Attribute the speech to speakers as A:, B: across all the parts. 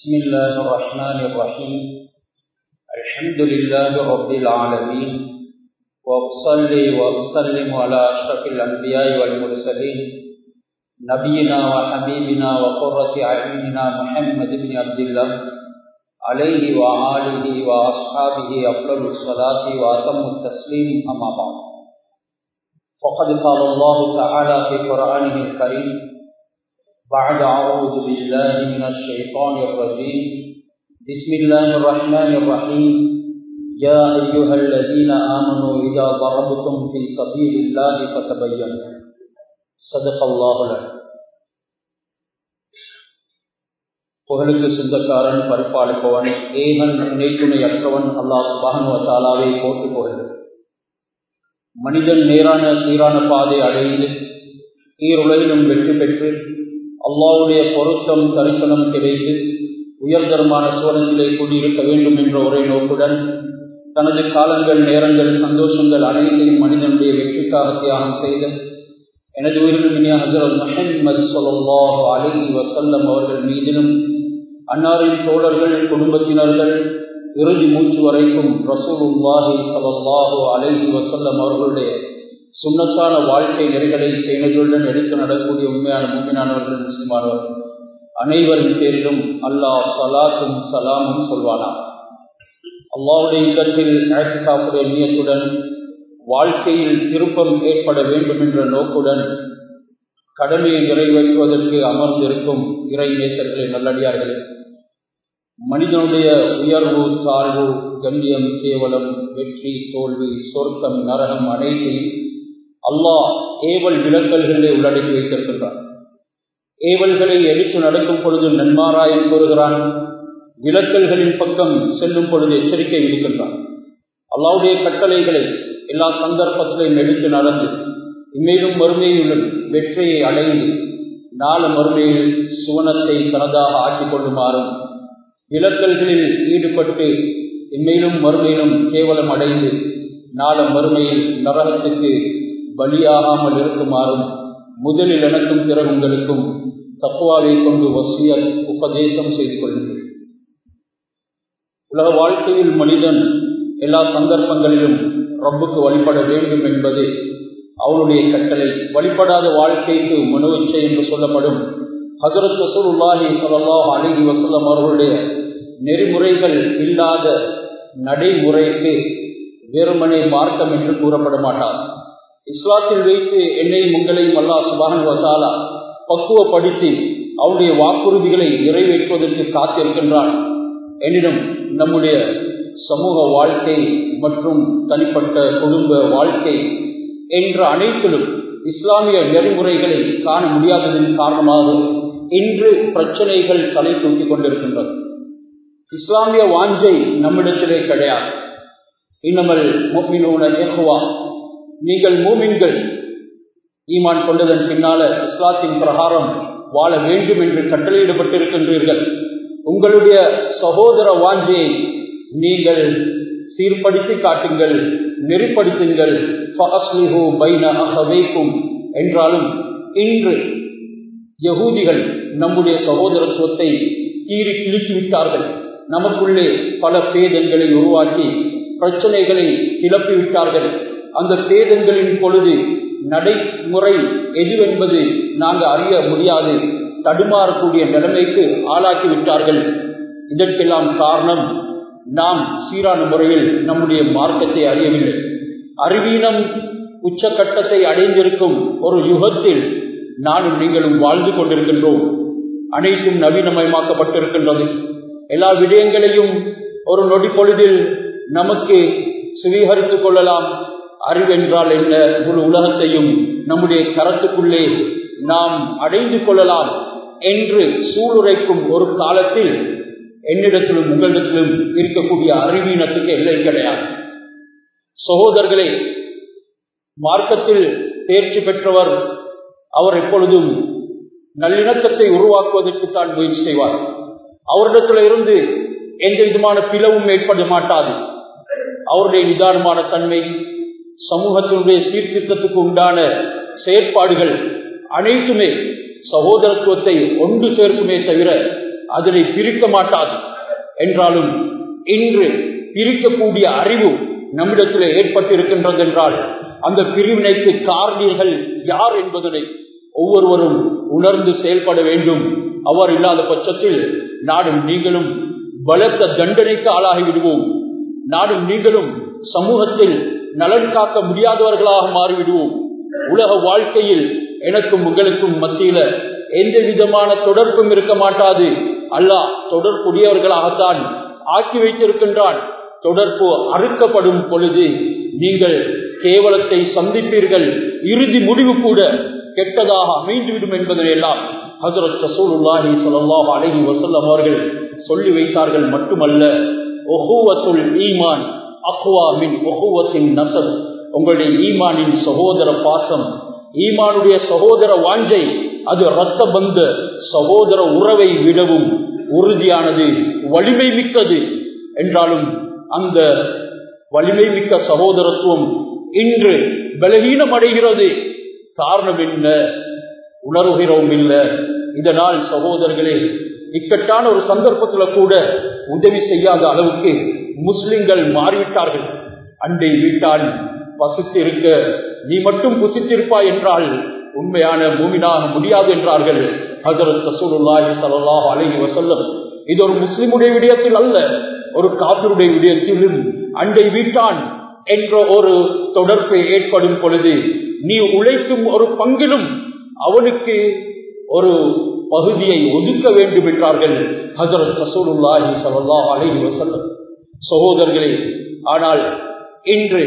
A: بسم الله الرحمن الرحيم الحمد لله رب العالمين وأصلي وأسلم على أشرف الأنبياء والمرسلين نبينا وحبيبنا وقرة أعيننا محمد بن عبد الله عليه وآله وأصحابه أفضل الصلاة وأتم التسليم أما بعد فقد قال الله تعالى في قرآنه الكريم بعد أعوذ بالله من الشيطان الرجيم بسم الله الرحمن الرحيم يا أيها الذين آمنوا إذا ضربتم في سبيل الله فتبينوا صدق الله العظيم புகழுக்கு சொந்தக்காரன் பரிபாலிப்பவன் ஏகன் இணைத்துணை அற்றவன் அல்லாஹ் சுபான் தாலாவை போட்டு புகழ் மனிதன் நேரான சீரான பாதை அடைந்து ஈருலகிலும் வெற்றி பெற்று அல்லாவுடைய பொருத்தம் தரிசனம் கிடைத்து உயர்தரமான சோழனிலே கூடியிருக்க வேண்டும் என்ற ஒரே நோக்குடன் தனது காலங்கள் நேரங்கள் சந்தோஷங்கள் அனைத்தையும் மனிதனுடைய வெற்றிக்காக தியாகம் செய்த எனது உயிரிழமினிய ஹசரத் மஹம்மது சொல்லாஹ் அலி வசல்லம் அவர்கள் மீதிலும் அன்னாரின் தோழர்கள் குடும்பத்தினர்கள் இறுதி மூச்சு வரைக்கும் ரசூலுல்லாஹி சல்லாஹு அலைஹி வசல்லம் அவர்களுடைய சுண்ணத்தான வாழ்க்கை நெறிகளை பேணுகளுடன் எடுத்து நடக்கூடிய உண்மையான மூமினானவர்கள் முஸ்லிமானவர்கள் அனைவரின் பேரிலும் அல்லாஹ் சலாத்தும் சலாமும் சொல்வானா அல்லாவுடைய இல்லத்தில் ஆட்சிக்காப்புடைய நீயத்துடன் வாழ்க்கையில் திருப்பம் ஏற்பட வேண்டும் என்ற நோக்குடன் கடமையை நிறைவேற்றுவதற்கு அமர்ந்திருக்கும் இறை நேசர்களே நல்லடியார்களே மனிதனுடைய உயர்வு தாழ்வு கண்ணியம் கேவலம் வெற்றி தோல்வி சொர்க்கம் நரகம் அனைத்தையும் அல்லாஹ் ஏவல் விளக்கல்களை உள்ளடக்கி வைத்திருக்கின்றான் ஏவல்களை எடுத்து நடக்கும் பொழுது நன்மாராயம் கூறுகிறான் விளக்கல்களின் பக்கம் செல்லும் பொழுது எச்சரிக்கை விடுக்கின்றான் அல்லாவுடைய கட்டளைகளை எல்லா சந்தர்ப்பத்திலையும் எடுத்து நடந்து இம்மேலும் மறுமையுடன் வெற்றியை அடைந்து நாள மறுமையில் சுவனத்தை தனதாக ஆக்கிக் கொள்ளுமாறும் விளக்கல்களில் ஈடுபட்டு இம்மேலும் மறுமையிலும் கேவலம் அடைந்து நாள மறுமையில் நரகத்துக்கு பலியாகாமல் இருக்குமாறும் முதலில் எனக்கும் பிறகு உங்களுக்கும் தப்புவாவை கொண்டு வசிய உபதேசம் செய்து கொள்ளுங்கள் உலக வாழ்க்கையில் மனிதன் எல்லா சந்தர்ப்பங்களிலும் ரப்புக்கு வழிபட வேண்டும் என்பது அவனுடைய கட்டளை வழிபடாத வாழ்க்கைக்கு மனுவச்சை என்று சொல்லப்படும் ஹசரத் ரசூலுல்லாஹி சல்லாஹ் அலிஹி வசல்லம் அவர்களுடைய நெறிமுறைகள் இல்லாத நடைமுறைக்கு வெறுமனே மார்க்கம் என்று கூறப்பட மாட்டார் இஸ்லாத்தில் வைத்து என்னையும் உங்களையும் அல்லா சுபான் வந்தாலா பக்குவப்படுத்தி அவருடைய வாக்குறுதிகளை நிறைவேற்றுவதற்கு காத்திருக்கின்றான் எனினும் நம்முடைய சமூக வாழ்க்கை மற்றும் தனிப்பட்ட குடும்ப வாழ்க்கை என்ற அனைத்திலும் இஸ்லாமிய நெறிமுறைகளை காண முடியாததன் காரணமாக இன்று பிரச்சனைகள் தலை தூக்கிக் கொண்டிருக்கின்றது இஸ்லாமிய வாஞ்சை நம்மிடத்திலே கிடையாது இன்னமல் முக்மினூன எஹ்வா நீங்கள் மூமின்கள் ஈமான் கொண்டதன் பின்னால இஸ்லாத்தின் பிரகாரம் வாழ வேண்டும் என்று கட்டளையிடப்பட்டிருக்கின்றீர்கள் உங்களுடைய சகோதர வாஞ்சையை நீங்கள் சீர்படுத்தி காட்டுங்கள் நெறிப்படுத்துங்கள் என்றாலும் இன்று யகூதிகள் நம்முடைய சகோதரத்துவத்தை கீறி கிழித்துவிட்டார்கள் நமக்குள்ளே பல பேதங்களை உருவாக்கி பிரச்சனைகளை கிளப்பிவிட்டார்கள் அந்த பேதங்களின் பொழுது நடைமுறை எதுவென்பது நாங்கள் அறிய முடியாது தடுமாறக்கூடிய நிலைமைக்கு ஆளாக்கி விட்டார்கள் இதற்கெல்லாம் காரணம் நாம் சீரான முறையில் நம்முடைய மார்க்கத்தை அறியவில்லை அறிவீனம் உச்சக்கட்டத்தை அடைந்திருக்கும் ஒரு யுகத்தில் நானும் நீங்களும் வாழ்ந்து கொண்டிருக்கின்றோம் அனைத்தும் நவீனமயமாக்கப்பட்டிருக்கின்றது எல்லா விடயங்களையும் ஒரு நொடி பொழுதில் நமக்கு சுவீகரித்துக் கொள்ளலாம் அறிவென்றால் என்ன முழு உலகத்தையும் நம்முடைய கரத்துக்குள்ளே நாம் அடைந்து கொள்ளலாம் என்று சூளுரைக்கும் ஒரு காலத்தில் என்னிடத்திலும் உங்களிடத்திலும் இருக்கக்கூடிய அறிவீனத்துக்கு எல்லை கிடையாது சகோதரர்களே மார்க்கத்தில் தேர்ச்சி பெற்றவர் அவர் எப்பொழுதும் நல்லிணக்கத்தை உருவாக்குவதற்கு தான் முயற்சி செய்வார் அவரிடத்தில் இருந்து எந்த விதமான பிளவும் ஏற்பட மாட்டாது அவருடைய நிதானமான தன்மை சமூகத்தினுடைய சீர்திருத்தத்துக்கு உண்டான செயற்பாடுகள் அனைத்துமே சகோதரத்துவத்தை ஒன்று சேர்க்குமே தவிர அதனை பிரிக்க மாட்டாது என்றாலும் இன்று பிரிக்கக்கூடிய அறிவு நம்மிடத்தில் ஏற்பட்டிருக்கின்றது என்றால் அந்த பிரிவினைக்கு காரணிகள் யார் என்பதனை ஒவ்வொருவரும் உணர்ந்து செயல்பட வேண்டும் அவர் இல்லாத பட்சத்தில் நாடும் நீங்களும் பலத்த தண்டனைக்கு ஆளாகி விடுவோம் நாடும் நீங்களும் சமூகத்தில் நலன் காக்க முடியாதவர்களாக மாறிவிடுவோம் உலக வாழ்க்கையில் எனக்கும் உங்களுக்கும் மத்தியில எந்த விதமான தொடர்பும் இருக்க மாட்டாது அல்லாஹ் தொடர்புடையவர்களாகத்தான் ஆக்கி வைத்திருக்கின்றான் தொடர்பு அறுக்கப்படும் பொழுது நீங்கள் கேவலத்தை சந்திப்பீர்கள் இறுதி முடிவு கூட கெட்டதாக அமைந்துவிடும் என்பதை எல்லாம் ஹசரத் ரசூலுல்லாஹி ஸல்லல்லாஹு அலைஹி வஸல்லம் அவர்கள் சொல்லி வைத்தார்கள் மட்டுமல்ல ஒஹுவத்துல் ஈமான் அக்வா மின் ஒஹுவத்தின் நசல் உங்களுடைய ஈமானின் சகோதர பாசம் ஈமானுடைய சகோதர வாஞ்சை அது இரத்த பந்த சகோதர உறவை விடவும் உறுதியானது வலிமை மிக்கது என்றாலும் அந்த வலிமை மிக்க சகோதரத்துவம் இன்று பலகீனம் அடைகிறது காரணம் என்ன உணர்கிறோம் இல்லை இதனால் சகோதரர்களே இக்கட்டான ஒரு சந்தர்ப்பத்தில் கூட உதவி செய்யாத அளவுக்கு முஸ்லிம்கள் மாறிவிட்டார்கள் அண்டை வீட்டான் பசித்து இருக்க நீ மட்டும் புசித்திருப்பாய் என்றால் உண்மையான மூமினாக முடியாது என்றார்கள் ஹசரத் ரசூலுல்லாஹி ஸல்லல்லாஹு அலைஹி வஸல்லம் இது ஒரு முஸ்லிமுடைய விடயத்தில் அல்ல ஒரு காப்பிருடைய விடயத்திலும் அண்டை வீட்டான் என்ற ஒரு தொடர்பை ஏற்படும் பொழுது நீ உழைக்கும் ஒரு பங்கிலும் அவனுக்கு ஒரு பகுதியை ஒதுக்க வேண்டும் என்றார்கள் ஹசரத் ரசூலுல்லாஹி ஸல்லல்லாஹு அலைஹி வஸல்லம் சகோதரர்களே ஆனால் இன்று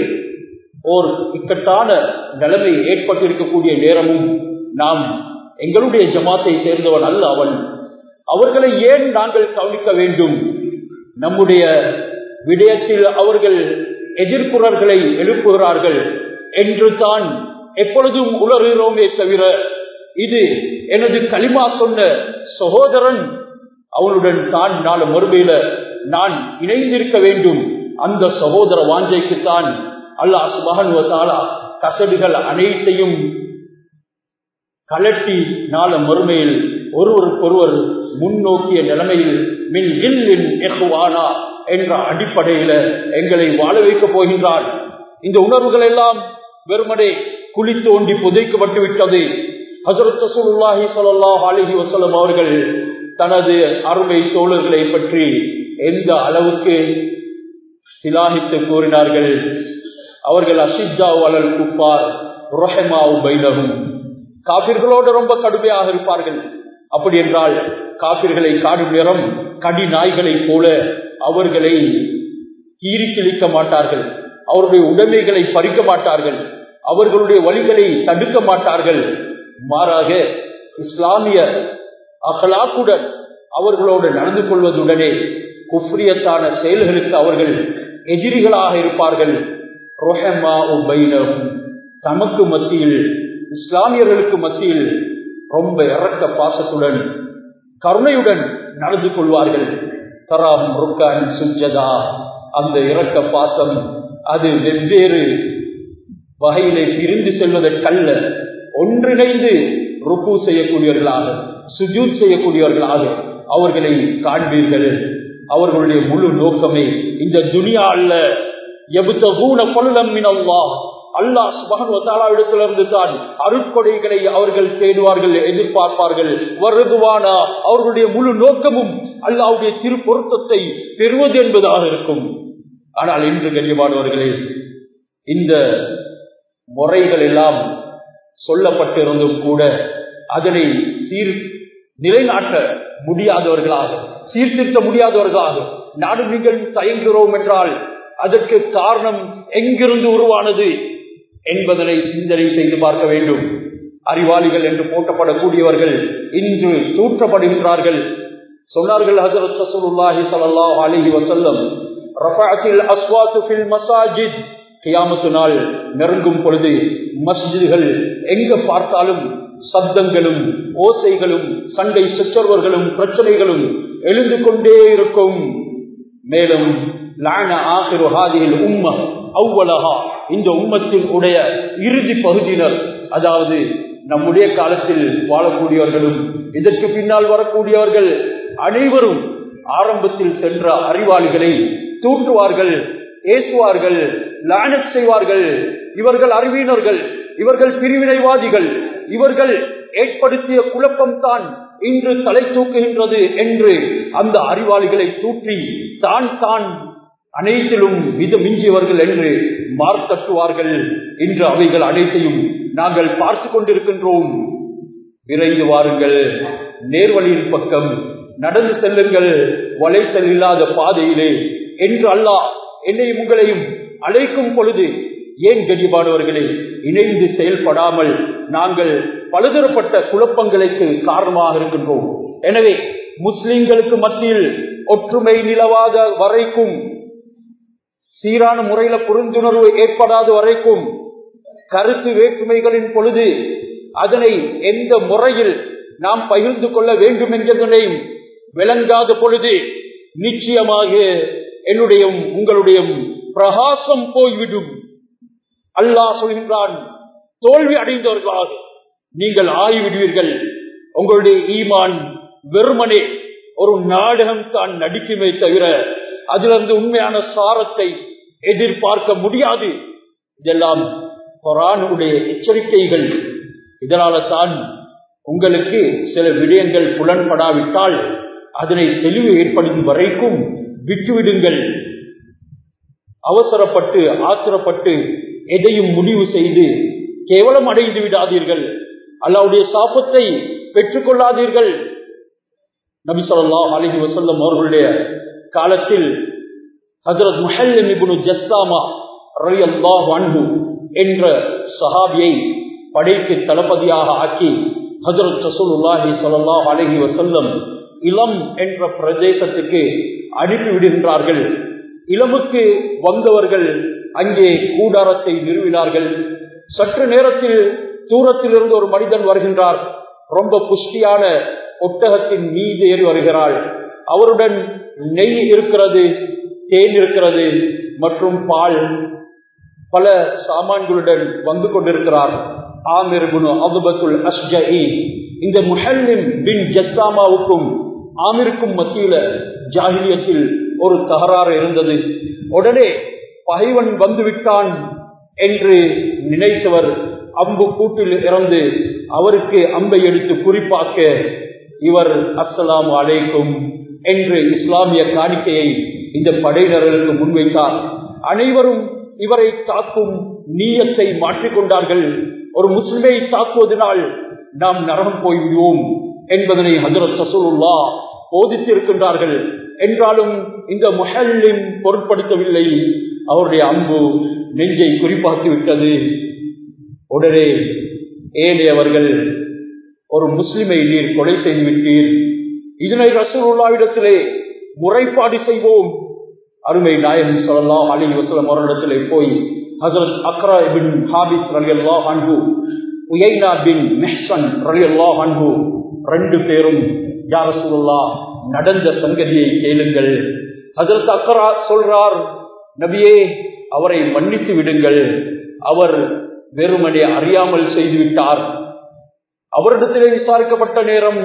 A: ஓர் இக்கட்டான நிலைமை ஏற்பட்டிருக்கக்கூடிய நேரமும் நாம் எங்களுடைய ஜமாத்தை சேர்ந்தவன் அல்ல அவன் அவர்களை ஏன் நாங்கள் கவனிக்க வேண்டும் நம்முடைய விடயத்தில் அவர்கள் எதிர்ப்புறர்களை எழுப்புகிறார்கள் என்று தான் எப்பொழுதும் உணர்கிறோமே தவிர இது எனது களிமா சொன்ன சகோதரன் அவனுடன் தான் நாள மறுமையில நான் இணைந்திருக்க வேண்டும் அந்த சகோதர வாஞ்சைக்குத்தான் அல்லாஹ் சுபகன்வத்தாலா கசடுகள் அனைத்தையும் கலட்டி நாள மறுமையில் ஒருவருக்கொருவர் முன்னோக்கிய நிலைமையில் மின் இல்லின் எஹ்வானா என்ற அடிப்படையில எங்களை வாழ வைக்கப் போகின்றான் இந்த உணர்வுகள் எல்லாம் வெறுமனே குழி தோண்டி புதைக்கப்பட்டு விட்டது ஹசரத் ரசூலுல்லாஹி ஸல்லல்லாஹு அலைஹி வஸல்லம் அவர்கள் தனது அருமை தோழர்களை பற்றி எந்த அளவுக்கு சிலாகித்து கூறினார்கள் அவர்கள் அசிஜா வளல் குப்பார் ரொஹமாவு பைனகும் காபிர்களோடு ரொம்ப கடுமையாக இருப்பார்கள் அப்படி என்றால் காபிர்களை காடும் நேரம் கடி நாய்களைப் போல அவர்களை கீறி கிழிக்க மாட்டார்கள் அவருடைய உடைமைகளை பறிக்க மாட்டார்கள் அவர்களுடைய வழிகளை தடுக்க மாட்டார்கள் மாறாக இஸ்லாமிய அகலாக்குடன் அவர்களோடு நடந்து கொள்வதுடனே குஃப்ரியத்தான செயல்களுக்கு அவர்கள் எதிரிகளாக இருப்பார்கள் தமக்கு மத்தியில் இஸ்லாமியர்களுக்கு மத்தியில் ரொம்ப இறக்க பாசத்துடன் கருணையுடன் நடந்து கொள்வார்கள் தராம் ருக்கான் சுஜதா அந்த இறக்க பாசம் அது வெவ்வேறு வகையிலே பிரிந்து செல்வதற்கல்ல ஒன்றிணைந்து ருக்கு செய்யக்கூடியவர்களாக சுஜூத் செய்யக்கூடியவர்களாக அவர்களை காண்பீர்கள் அவர்களுடைய முழு நோக்கமே இந்த துனியா அல்ல எபுத்தூன பல்லம் மினல்லா அல்லாஹ் சுபகத்திலிருந்து தான் அருட்கொடைகளை அவர்கள் தேடுவார்கள் எதிர்பார்ப்பார்கள் வருதுவானா அவர்களுடைய முழு நோக்கமும் அல்லாவுடைய திரு பொருத்தத்தை பெறுவது என்பதாக இருக்கும் ஆனால் இன்று கண்ணியமானவர்களே இந்த முறைகள் எல்லாம் சொல்லப்பட்டிருந்தும் கூட அதனை சீர் நிலைநாட்ட முடியாதவர்களாக சீர்திருத்த முடியாதவர்களாக நாடு நீங்கள் தயங்குகிறோம் என்றால் அதற்கு காரணம் எங்கிருந்து உருவானது என்பதனை சிந்தனை செய்து பார்க்க வேண்டும் அறிவாளிகள் என்று போட்டப்படக்கூடியவர்கள் இன்று தூற்றப்படுகின்றார்கள் சொன்னார்கள் ஹசரத் ரசூலுல்லாஹி ஸல்லல்லாஹு அலைஹி வஸல்லம் ரஃபஅத்தில் அஸ்வாத்து ஃபில் மசாஜித் கியாமத்து நாள் நெருங்கும் பொழுது மஸ்ஜிதுகள் எங்க பார்த்தாலும் சப்தங்களும் ஓசைகளும் சண்டை சச்சரவர்களும் பிரச்சனைகளும் எழுந்து கொண்டே இருக்கும் மேலும் லான ஆகிரு ஹாதியில் உம்ம அவ்வளகா இந்த உம்மத்தின் உடைய இறுதி பகுதியினர் அதாவது நம்முடைய காலத்தில் வாழக்கூடியவர்களும் இதற்கு பின்னால் வரக்கூடியவர்கள் அனைவரும் ஆரம்பத்தில் சென்ற அறிவாளிகளை தூண்டுவார்கள் ஏசுவார்கள் லானட் செய்வார்கள் இவர்கள் அறிவியினர்கள் இவர்கள் பிரிவினைவாதிகள் இவர்கள் ஏற்படுத்திய குழப்பம்தான் இன்று தலை தூக்குகின்றது என்று அந்த அறிவாளிகளை தூற்றி தான் தான் அனைத்திலும் மித மிஞ்சியவர்கள் என்று மார்த்தட்டுவார்கள் இன்று அவைகள் அனைத்தையும் நாங்கள் பார்த்து கொண்டிருக்கின்றோம் விரைந்து வாருங்கள் நேர்வழியின் பக்கம் நடந்து செல்லுங்கள் வளைத்தல் இல்லாத பாதையிலே என்று அல்லாஹ் என்னையும் உங்களையும் அழைக்கும் பொழுது ஏன் கடிபாடுவர்களே இணைந்து செயல்படாமல் நாங்கள் பலதரப்பட்ட குழப்பங்களுக்கு காரணமாக இருக்கின்றோம் எனவே முஸ்லிம்களுக்கு மத்தியில் ஒற்றுமை நிலவாத வரைக்கும் சீரான முறையில புரிந்துணர்வு ஏற்படாத வரைக்கும் கருத்து வேற்றுமைகளின் பொழுது அதனை எந்த முறையில் நாம் பகிர்ந்து கொள்ள வேண்டும் என்பதனை விளங்காத பொழுது நிச்சயமாக என்னுடைய உங்களுடைய பிரகாசம் போய்விடும் அல்லாஹ் சொல்கின்றான் தோல்வி அடைந்தவர்களாக நீங்கள் ஆகிவிடுவீர்கள் உங்களுடைய ஈமான் வெறுமனே ஒரு நாடகம் தான் நடிக்குமே தவிர அதிலிருந்து உண்மையான சாரத்தை எதிர்பார்க்க முடியாது இதெல்லாம் கொரானுடைய எச்சரிக்கைகள் இதனால தான் உங்களுக்கு சில விடயங்கள் புலன்படாவிட்டால் அதனை தெளிவு ஏற்படும் வரைக்கும் விட்டுவிடுங்கள் அவசரப்பட்டு ஆத்திரப்பட்டு எதையும் முடிவு செய்து கேவலம் அடைந்து விடாதீர்கள் அல்லாவுடைய சாபத்தை பெற்றுக் கொள்ளாதீர்கள் நபி சொல்லா அலிஹி வசல்லம் அவர்களுடைய காலத்தில் ஹசரத் முஹல்லிபுனு ஜஸ்தாமா ரலியல்லாஹு அன்ஹு என்ற சஹாபியை படைக்கு தளபதியாக ஆக்கி ஹசரத் ரசூலுல்லாஹி ஸல்லல்லாஹு அலைஹி வஸல்லம் இளம் என்ற பிரதேசத்துக்கு அனுப்பிவிடுகின்றார்கள் இளமுக்கு வந்தவர்கள் அங்கே கூடாரத்தை நிறுவினார்கள் சற்று நேரத்தில் தூரத்தில் இருந்து ஒரு மனிதன் வருகின்றார் ரொம்ப புஷ்டியான ஒட்டகத்தின் மீது ஏறி வருகிறாள் அவருடன் நெய் இருக்கிறது தேன் இருக்கிறது மற்றும் பால் பல சாமான்களுடன் வந்து கொண்டிருக்கிறார் ஆமிர் குனு அபுபத்துல் அஸ்ஜி இந்த முஹல்லிம் பின் ஜஸ்தாமாவுக்கும் ஆமிருக்கும் மத்தியில ஜாகிலியத்தில் ஒரு தகராறு இருந்தது உடனே பகைவன் வந்துவிட்டான் என்று நினைத்தவர் அம்பு கூட்டில் இறந்து அவருக்கு அம்பை எடுத்து குறிப்பாக்க இவர் அஸ்ஸலாம் அலைக்கும் என்று இஸ்லாமிய காணிக்கையை இந்த படையினர்களுக்கு முன்வைத்தார் அனைவரும் இவரை தாக்கும் நீயத்தை மாற்றிக்கொண்டார்கள் ஒரு முஸ்லிமை தாக்குவதனால் நாம் நரகம் போய்விடுவோம் என்பதனை ஹசரத் சசூலுல்லா போதித்திருக்கின்றார்கள் என்றாலும் இந்த முஹல்லிம் பொருட்படுத்தவில்லை அவருடைய அம்பு நெஞ்சை குறிப்பாக்கி விட்டது உடனே ஏழையவர்கள் ஒரு முஸ்லிமை நீர் கொலை செய்து விட்டீர் இதனை ரசூலுல்லாவிடத்திலே முறைப்பாடு செய்வோம் அருமை நாயகம் சொல்லலாம் அலி வசலம் அவரிடத்திலே போய் ஹசரத் அக்ரா பின் ஹாபிஸ் ரலி அல்லா அன்பு உயைனா பின் மெஹ்சன் ரலி அல்லா அன்பு ரெண்டு பேரும் யார் ரசூலுல்லா நடந்த சங்கதியை கேளுங்கள் ஹசரத் அக்ரா சொல்றார் நபியே அவரை மன்னித்து விடுங்கள் அவர் வெறுமனே அறியாமல் செய்துவிட்டார் அவரிடத்திலே விசாரிக்கப்பட்ட நேரம்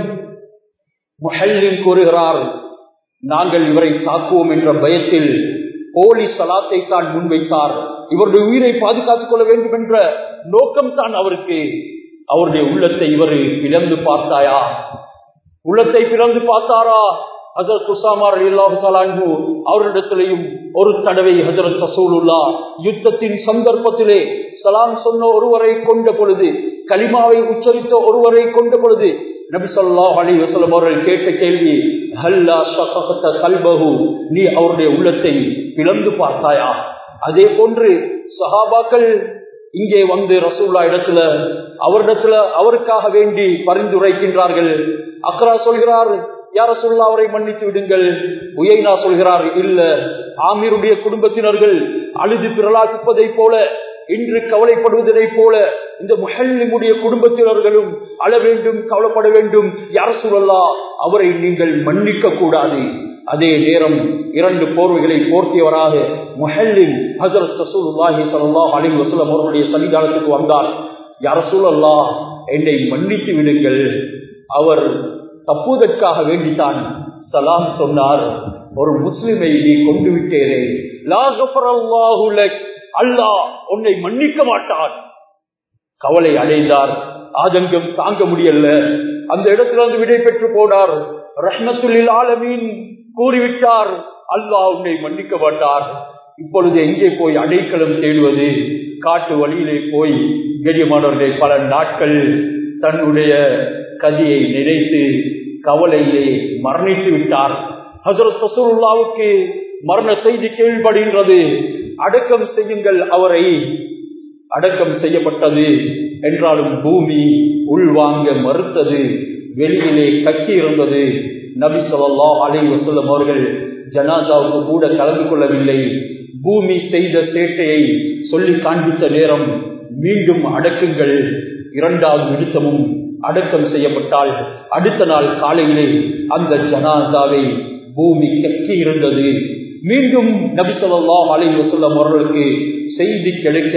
A: முஹல்லின் கூறுகிறார் நாங்கள் இவரை தாக்குவோம் என்ற பயத்தில் போலி சலாத்தை தான் முன்வைத்தார் இவருடைய உயிரை பாதுகாத்துக் கொள்ள வேண்டும் என்ற நோக்கம் தான் அவருக்கு அவருடைய உள்ளத்தை இவர் பிளந்து பார்த்தாயா உள்ளத்தை பிளந்து பார்த்தாரா ஹசரத் குசாமார் அல்லாஹு அவரிடத்திலையும் ஒரு தடவை ஹசரத் சசூலுல்லா யுத்தத்தின் சந்தர்ப்பத்திலே சலாம் சொன்ன ஒருவரை கொண்ட பொழுது கலிமாவை உச்சரித்த ஒருவரை கொண்ட பொழுது நபி சொல்லாஹ் அலி வசலம் அவர்கள் கேட்ட கேள்வி ஹல்லா ஷகத்த கல்பஹு நீ அவருடைய உள்ளத்தை பிளந்து பார்த்தாயா அதே போன்று சஹாபாக்கள் இங்கே வந்து ரசூல்லா இடத்துல அவரிடத்துல அவருக்காக வேண்டி பரிந்துரைக்கின்றார்கள் அக்ரா சொல்கிறார் யார சொல்லா அவரை மன்னித்து விடுங்கள் உயைனா சொல்கிறார் இல்ல ஆமீருடைய குடும்பத்தினர்கள் அழுது பிறலாக்குப்பதை போல இன்று கவலைப்படுவதை போல இந்த முஹல்லிமுடைய குடும்பத்தினர்களும் அழ வேண்டும் கவலைப்பட வேண்டும் யார சொல்லலா அவரை நீங்கள் மன்னிக்க கூடாது அதே நேரம் இரண்டு போர்வைகளை போர்த்தியவராக முஹல்லிம் ஹசரத் ரசூலுல்லாஹி ஸல்லல்லாஹு அலைஹி வஸல்லம் அவர்களுடைய சன்னிதானத்துக்கு வந்தார் யார சொல்லல்லா என்னை மன்னித்து விடுங்கள் அவர் தப்புவதற்காக வேண்டித்தான் சலாம் சொன்னார் ஒரு முஸ்லிமை நீ கொண்டு விட்டேரே அல்லாஹ் உன்னை மன்னிக்க மாட்டான் கவலை அடைந்தார் ஆதங்கம் தாங்க முடியல அந்த இடத்திலிருந்து விடை பெற்று போனார் ரஹ்மத்துல்லில் ஆலமீன் கூறிவிட்டார் அல்லாஹ் உன்னை மன்னிக்க மாட்டார் இப்பொழுது எங்கே போய் அடைக்கலம் தேடுவது காட்டு வழியிலே போய் கெடியமானவர்களை பல நாட்கள் தன்னுடைய கதியை நினைத்து கவலையிலே மரணித்து விட்டார் ஹசரத் ரசூலுல்லாவுக்கு மரண செய்தி கேள்விப்படுகின்றது அடக்கம் செய்யுங்கள் அவரை அடக்கம் செய்யப்பட்டது என்றாலும் பூமி உள்வாங்க மறுத்தது வெளியிலே கட்டி இருந்தது நபி சொல்லா அலை வசல்லம் அவர்கள் ஜனாதாவுக்கு கூட கலந்து கொள்ளவில்லை பூமி செய்த சேட்டையை சொல்லி காண்பித்த நேரம் மீண்டும் அடக்குங்கள் இரண்டாவது நிறுத்தமும் அடக்கம் செய்யப்பட்டால் அடுத்த நாள் காலையிலே அந்த ஜனாதாவை பூமி கட்டி இருந்தது மீண்டும் நபி சொல்லா அலை வசல்லம் அவர்களுக்கு செய்தி கிடைக்க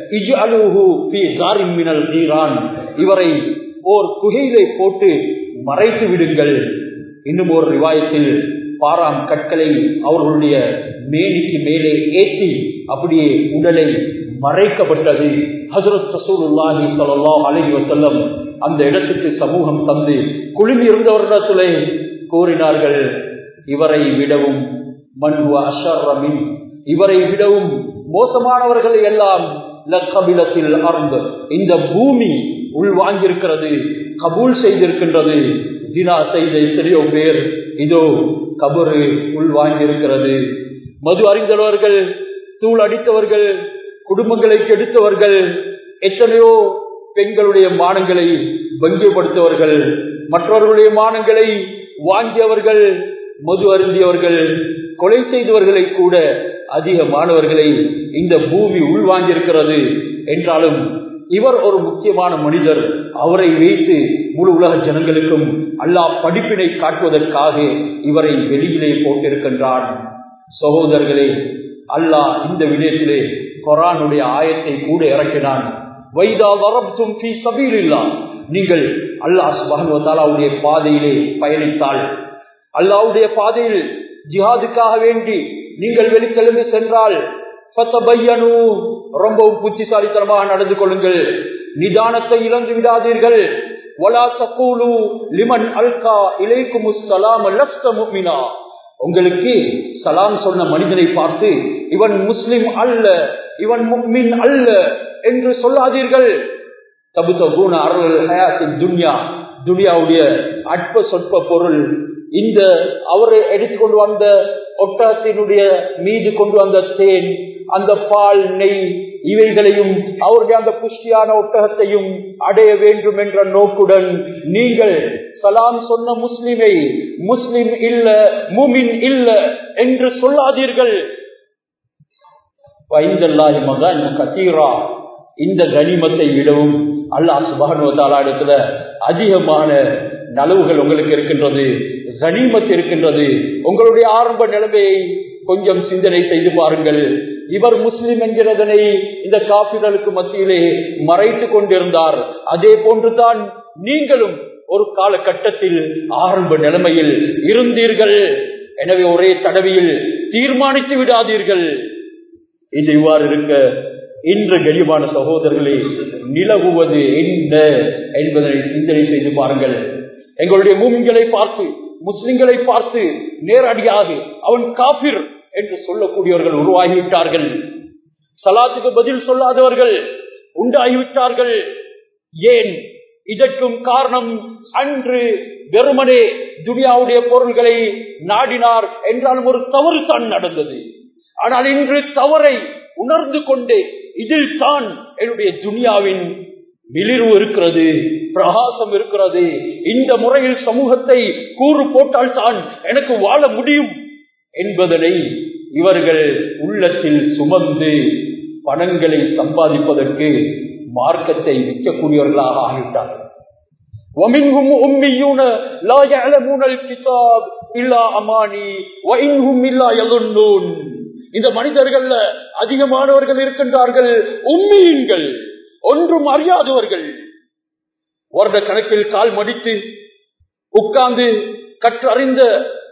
A: இவரை ஓர் குகையிலே போட்டு மறைத்து விடுங்கள் இன்னும் ஒரு ரிவாயத்தில் பாராம் கற்களை அவர்களுடைய மேனிக்கு மேலே ஏற்றி அப்படியே உடலை மறைக்கப்பட்டது ஹசரத் ரசூலுல்லாஹி ஸல்லல்லாஹு அலைஹி வஸல்லம் அந்த இடத்துக்கு சமூகம் தந்து குழுமி இருந்தவர்களிடத்திலே கூறினார்கள் இவரை விடவும் மன்ஹு அஷர்ரமின் இவரை விடவும் மோசமானவர்களை எல்லாம் லக்கபிலத்தில் அறந்து இந்த பூமி உள்வாங்கியிருக்கிறது கபூல் செய்திருக்கின்றது தினா செய்த எத்தனையோ பேர் இதோ கபரு உள்வாங்கியிருக்கிறது மது அறிந்தவர்கள் தூள் அடித்தவர்கள் குடும்பங்களை கெடுத்தவர்கள் எத்தனையோ பெண்களுடைய மானங்களை பங்கியப்படுத்தவர்கள் மற்றவர்களுடைய மானங்களை வாங்கியவர்கள் மது அருந்தியவர்கள் கொலை செய்தவர்களை கூட அதிக மாணவர்களை இந்த பூமி உள்வாங்கியிருக்கிறது என்றாலும் இவர் ஒரு முக்கியமான மனிதர் அவரை வைத்து முழு உலக ஜனங்களுக்கும் அல்லாஹ் படிப்பினை காட்டுவதற்காக இவரை வெளியிலே போட்டிருக்கின்றான் சகோதரர்களே அல்லாஹ் இந்த விடயத்திலே கொரானுடைய ஆயத்தை கூட இறக்கினான் வைதா வரப்தும் ஃபீ சபீலில்லா நீங்கள் அல்லாஹ் சுபஹானுடைய பாதையிலே பயணித்தால் அல்லாஹ்வுடைய பாதையில் ஜிஹாதுக்காக வேண்டி நீங்கள் வெளிக்கிழமை சென்றால் ரொம்பவும் புத்திசாலித்தனமாக நடந்து கொள்ளுங்கள் நிதானத்தை இழந்து விடாதீர்கள் உங்களுக்கு சலாம் சொன்ன மனிதனை பார்த்து இவன் முஸ்லிம் அல்ல இவன் முக்மின் அல்ல என்று சொல்லாதீர்கள் தபுதூன அருள் ஹயாத்தின் துன்யா துனியாவுடைய அற்ப சொற்ப பொருள் இந்த அவரை எடுத்துக்கொண்டு வந்த ஒட்டகத்தினுடைய மீது கொண்டு வந்த தேன் அந்த பால் நெய் இவைகளையும் அவருடைய அந்த புஷ்டியான ஒட்டகத்தையும் அடைய வேண்டும் என்ற நோக்குடன் நீங்கள் சலாம் சொன்ன முஸ்லிமை முஸ்லிம் இல்ல முமின் இல்ல என்று சொல்லாதீர்கள் கத்தீரா இந்த கனிமத்தை விடவும் அல்லாஹ் சுபானுவத்தாலா இடத்துல அதிகமான நலவுகள் உங்களுக்கு இருக்கின்றது கனிமத் இருக்கின்றது உங்களுடைய ஆரம்ப நிலைமையை கொஞ்சம் சிந்தனை செய்து பாருங்கள் இவர் முஸ்லிம் என்கிறதனை இந்த காப்பிர்களுக்கு மத்தியிலே மறைத்து கொண்டிருந்தார் அதே போன்றுதான் நீங்களும் ஒரு காலகட்டத்தில் ஆரம்ப நிலைமையில் இருந்தீர்கள் எனவே ஒரே தடவையில் தீர்மானித்து விடாதீர்கள் இது இவ்வாறு இருக்க இன்று கனிமான சகோதரர்களே நிலவுவது என்ன என்பதனை சிந்தனை செய்து பாருங்கள் எங்களுடைய மூமின்களை பார்த்து முஸ்லிம்களை பார்த்து நேரடியாக அவன் காபிர் என்று சொல்லக்கூடியவர்கள் உருவாகிவிட்டார்கள் சலாத்துக்கு பதில் சொல்லாதவர்கள் உண்டாகிவிட்டார்கள் ஏன் இதற்கும் காரணம் அன்று வெறுமனே துனியாவுடைய பொருள்களை நாடினார் என்றாலும் ஒரு தவறு தான் நடந்தது ஆனால் இன்று தவறை உணர்ந்து கொண்டு இதில் தான் என்னுடைய துனியாவின் மிளிர்வு இருக்கிறது பிரகாசம் இருக்கிறது இந்த முறையில் சமூகத்தை கூறு போட்டால் தான் எனக்கு வாழ முடியும் என்பதனை இவர்கள் உள்ளத்தில் சுமந்து பணங்களை சம்பாதிப்பதற்கு மார்க்கத்தை விற்கக்கூடியவர்களாக ஆகிவிட்டார்கள் ومنهم أميون لا يعلمون الكتاب إلا أماني وإنهم إلا يظنون இந்த மனிதர்கள்ல அதிகமானவர்கள் இருக்கின்றார்கள் உண்மையீன்கள் ஒன்றும் அறியாதவர்கள் வருட கணக்கில் கால் மடித்து உட்கார்ந்து கற்றறிந்த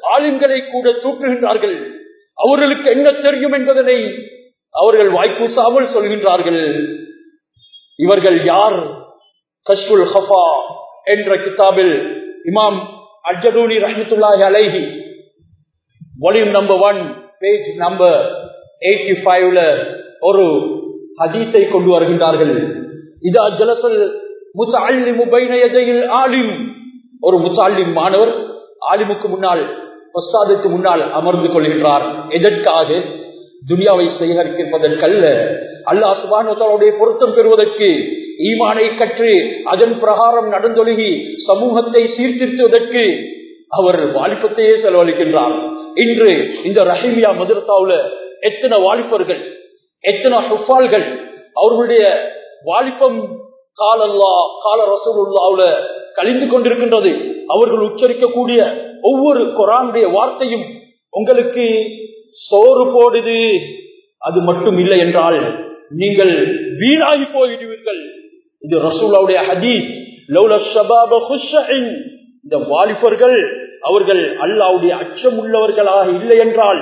A: ஆளுங்களை கூட தூற்றுகின்றார்கள் அவர்களுக்கு என்ன தெரியும் என்பதனை அவர்கள் வாய்ப்பூசாமல் சொல்கின்றார்கள் இவர்கள் யார் கஷ்புல் ஹஃபா என்ற கிதாபில் இமாம் அஜடூனி ரஹமத்துல்லாஹி அலைஹி volume number one page number eighty ஃபைவ்ல ஒரு ஹதீஸை கொண்டு வருகின்றார்கள் இதா ஜலசல் முசாலிமு பைன யதையில் ஆலிம் ஒரு முசாலிம் மாணவர் ஆலிமுக்கு முன்னால் ஒஸ்தாதுக்கு முன்னால் அமர்ந்து கொள்கின்றார் எதற்காக துனியாவை சேகரிப்பதற்கல்ல அல்லாஹ் சுபானுடைய பொருத்தம் பெறுவதற்கு ஈமானை கற்று அதன் பிரகாரம் நடந்தொழுகி சமூகத்தை சீர்திருத்துவதற்கு அவர் வாலிபத்தையே செலவழிக்கின்றார் இன்று இந்த ரஹீமியா மதுரசாவுல எத்தனை வாலிபர்கள் எத்தனை ஹுஃபால்கள் அவர்களுடைய வாலிபம் காலல்லா கால ரசூலுல்லாவுல கழிந்து கொண்டிருக்கின்றது அவர்கள் உச்சரிக்கக்கூடிய ஒவ்வொரு குரானுடைய வார்த்தையும் உங்களுக்கு சோறு போடுது அது மட்டும் இல்லை என்றால் நீங்கள் வீணாகி போயிடுவீர்கள் இது ரசூலாவுடைய ஹதீஸ் லௌல ஷபாப ஹுஷைன் இந்த வாலிபர்கள் அவர்கள் அல்லாவுடைய அச்சம் உள்ளவர்களாக இல்லை என்றால்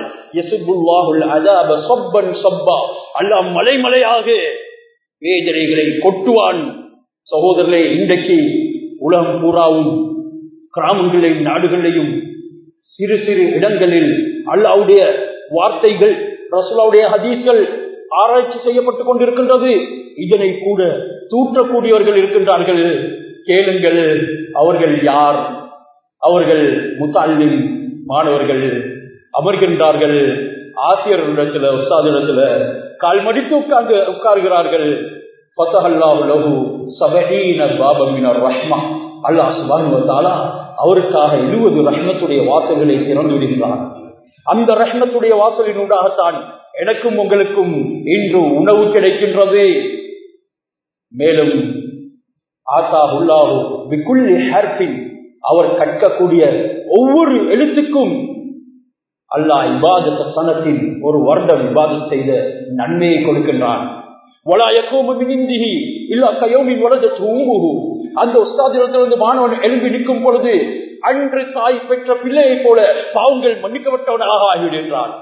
A: அல்லாஹ் மலைமலையாக வேதனைகளை கொட்டுவான் சகோதரர்களே இன்றைக்கு உலகம் பூராவும் கிராமங்களையும் நாடுகளையும் சிறு சிறு இடங்களில் அல்லாவுடைய வார்த்தைகள் ரசூலாவுடைய ஹதீஸ்கள் ஆராய்ச்சி செய்யப்பட்டுக் கொண்டிருக்கின்றது இதனை கூட தூற்றக்கூடியவர்கள் இருக்கின்றார்கள் கேளுங்கள் அவர்கள் யார் அவர்கள் முத்தாலின் மாணவர்கள் அமர்கின்றார்கள் ஆசிரியர்களிடத்துல உஸ்தாதிடத்துல கால் மடித்து உட்கார்ந்து உட்கார்கிறார்கள் அவருக்காக இருபது ரஹ்மத்துடைய வாசல்களை திறந்து விடுகிறார் அந்த ரஹ்மத்துடைய வாசலினூடாகத்தான் எனக்கும் உங்களுக்கும் இன்று உணவு கிடைக்கின்றது மேலும் ஆத்தா உள்ளாஹு விக்குள்ளி ஹேர்பின் அவர் கற்கக்கூடிய ஒவ்வொரு எழுத்துக்கும் அல்லாஹ் இபாதத்த சனத்தில் ஒரு வருடம் விவாதம் செய்த நன்மையை கொடுக்கின்றான் அந்த உஸ்தாதிடத்திலிருந்து மாணவன் எழும்பி நிற்கும் பொழுது அன்று தாய் பெற்ற பிள்ளையை போல பாவங்கள் மன்னிக்கப்பட்டவனாக ஆகிவிடுகின்றான்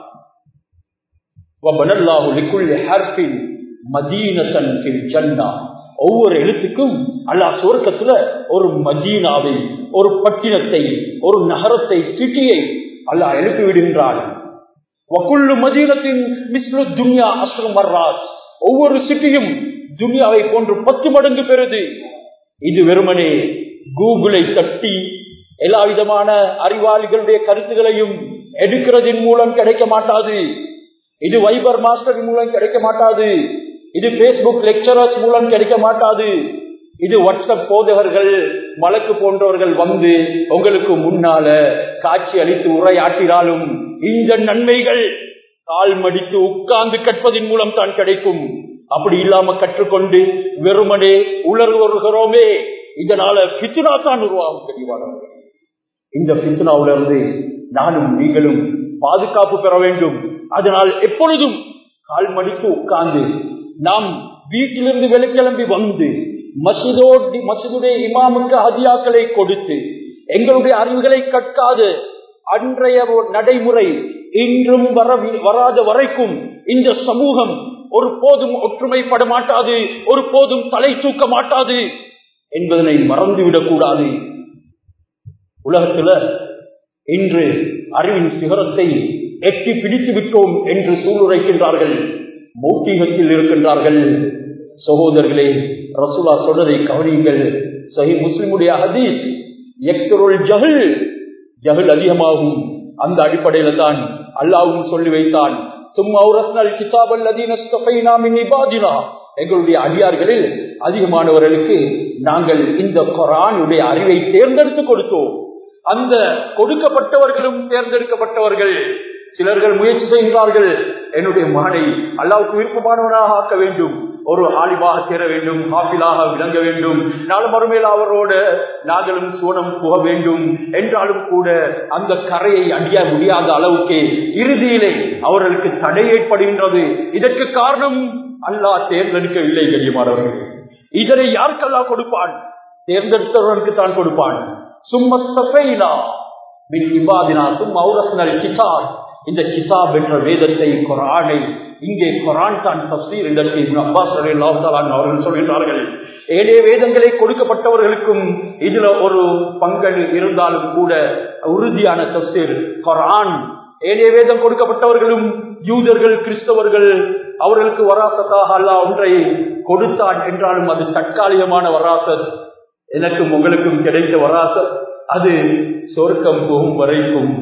A: ஒவ்வொரு எழுத்துக்கும் அல்லாஹ் சுவர்க்கத்துல ஒரு மதீனாவை ஒரு பட்டினத்தை ஒரு நகரத்தை சிட்டியை அல்லாஹ் எழுப்பி விடுகின்றான் மதீனத்தின் மிஸ்லு துன்யா அஸ்ரம் வர்றாத் ஒவ்வொரு சிட்டியும் துனியாவை போன்று பத்து மடங்கு பெறுது இது வெறுமனே கூகுளை தட்டி எல்லா விதமான அறிவாளிகளுடைய கருத்துகளையும் எடுக்கிறதின் மூலம் கிடைக்க மாட்டாது இது வைபர் மாஸ்டர் மூலம் கிடைக்க மாட்டாது இது பேஸ்புக் லெக்சரர்ஸ் மூலம் கிடைக்க மாட்டாது இது வாட்ஸ்அப் போதகர்கள் மலக்கு போன்றவர்கள் வந்து உங்களுக்கு முன்னால காட்சி அளித்து உரையாற்றினாலும் இந்த நன்மைகள் கால் மடித்து உட்கார்ந்து கற்பதன் மூலம் தான் கிடைக்கும் அப்படி இல்லாம கற்றுக்கொண்டு வெறுமனே உலர் வருகிறோமே இதனால பித்னா தான் உருவாகும் தெளிவானவர்கள் இந்த பித்னாவிலிருந்து நானும் நீங்களும் பாதுகாப்பு பெற வேண்டும் அதனால் எப்பொழுதும் கால் மடித்து உட்கார்ந்து நாம் வீட்டிலிருந்து வெளிக்கிளம்பி வந்து மசிதோடி மசிதுடைய இமாமுக்கு ஹதியாக்களை கொடுத்து எங்களுடைய அறிவுகளை கற்காது அன்றைய நடைமுறை இன்றும் வர வராத வரைக்கும் இந்த சமூகம் ஒரு போதும் ஒற்றுமைப்பட மாட்டாது ஒரு போதும் தலை தூக்க மாட்டாது என்பதனை மறந்துவிடக் கூடாது உலகத்துல இன்று அறிவின் சிகரத்தை எட்டி பிடித்து விட்டோம் என்று சூளுரைக்கின்றார்கள் மௌட்டிகத்தில் இருக்கின்றார்கள் சகோதரர்களே ரசூலா சொல்றதை கவனியுங்கள் சஹி முஸ்லிமுடைய ஹதீஸ் எக்தருள் ஜஹல் ஜஹல் அதிகமாகும் அந்த அடிப்படையில தான் அல்லாவும் சொல்லி வைத்தான் எங்களுடைய அடியார்களில் அதிகமானவர்களுக்கு நாங்கள் இந்த கொரானுடைய அறிவை தேர்ந்தெடுத்து கொடுத்தோம் அந்த கொடுக்கப்பட்டவர்களும் தேர்ந்தெடுக்கப்பட்டவர்கள் சிலர்கள் முயற்சி செய்கிறார்கள் என்னுடைய மகனை அல்லாவுக்கு விருப்பமானவனாக ஆக்க வேண்டும் ஒரு ஆலிமாக சேர வேண்டும் காப்பிலாக விளங்க வேண்டும் நாலு மறுமையில் அவரோட நாங்களும் சூனம் புக வேண்டும் என்றாலும் கூட அந்த கரையை அடிய முடியாத அளவுக்கு இறுதியிலே அவர்களுக்கு தடை ஏற்படுகின்றது இதற்கு காரணம் அல்லாஹ் தேர்ந்தெடுக்கவில்லை கண்ணியமானவர்கள் இதனை யாருக்கெல்லாம் கொடுப்பான் தேர்ந்தெடுத்தவர்களுக்கு தான் கொடுப்பான் சும்மஸ்தபைலா மின் இபாதினாக்கும் மௌரஸ்னல் கிசாப் இந்த கிசாப் என்ற வேதத்தை குரானை இங்கே குரான் தான் தப்சீர் இதற்கு இப்னு அப்பாஸ் ரலியல்லாஹு தஆலா அன்ஹு அவர்கள் சொல்கின்றார்கள் ஏழே வேதங்களை கொடுக்கப்பட்டவர்களுக்கும் இதுல ஒரு பங்கடு இருந்தாலும் கூட உறுதியான தப்சீர் குரான் ஏழே வேதம் கொடுக்கப்பட்டவர்களும் யூதர்கள் கிறிஸ்தவர்கள் அவர்களுக்கு வராசத்தாக அல்லாஹ் ஒன்றை கொடுத்தான் என்றாலும் அது தற்காலிகமான வராசத் எனக்கும் உங்களுக்கும் கிடைத்த வராசத் அது சொர்க்கம் போகும் வரைக்கும்